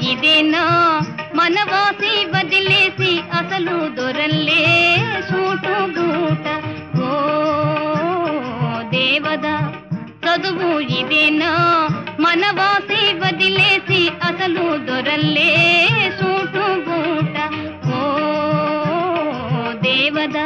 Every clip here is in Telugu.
ఇదేనా మనవాసి వదిలేసి అసలు దొరల్లే సూటు బూట ఓ దేవదా చదువు ఇదేనా మనవాసి వదిలేసి అసలు దొరల్లే సూటు బూట ఓ దేవదా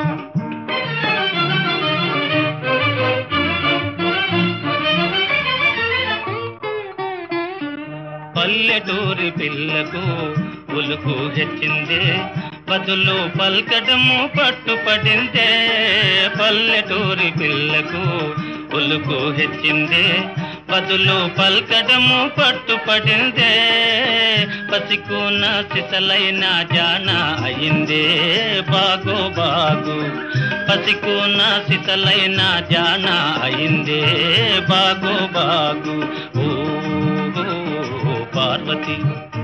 పల్లెటూరి పిల్లకు ఉలుకు హెచ్చిందే బదులు పల్కటము పట్టుపడిందే పల్లెటూరి పిల్లకు ఉలుకు హెచ్చిందే బదులు పల్కటము పట్టుపడిందే పసికున్న సిసలైన జాన అయిందే బాగు బాగు పసికున్న సిసలైన జాన అయిందే బాగు బాగు ఓ ఓ పార్వతి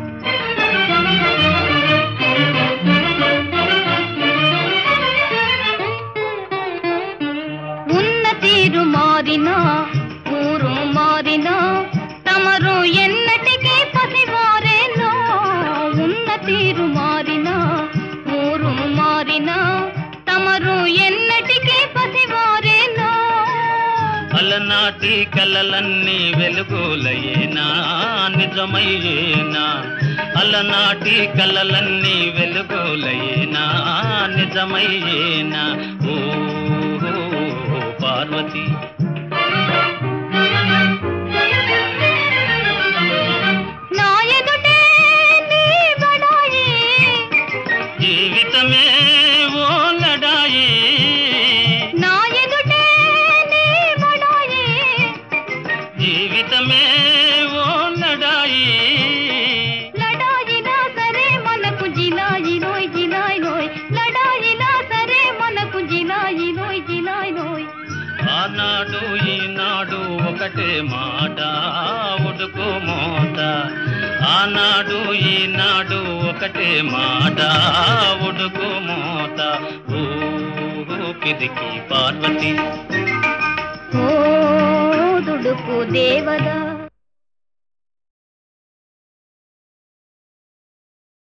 ఉన్న తీరు మారినా ఊరు మారినా తమరు ఎన్నటికీ పసివారేనో ఉన్న తీరు మారినా ఊరు మారినా తమరు ఎన్నటికీ పసివారేనో అలనాటి కలలన్నీ వెలుగులయేనా నిజమయ్యేనా అలనాటి కలలన్నీ వెలుగులయేనా నిజమయ్యేనా ఓ పార్వతి నా ఎదుటే నీ బడాయి జీవితమే ఓ లడాయి నా ఎదుటే నీ బడాయి జీవితమే ఓ లడాయి లడాయినా సరే మనకు జిలాయి నోయ్ జిలాయి నోయ్ లడాయినా సరే మనకు జిలాయి నోయ్ జిలాయి నోయ్ ఆనాడు ఈనాడు ఒకటే మాట ఉడుకు మోత ఆనాడు ఈనాడు ఒకటే మాట ఉడుకు మోత ఊపిరికి పార్వతి ఓ దుడుకు దేవదా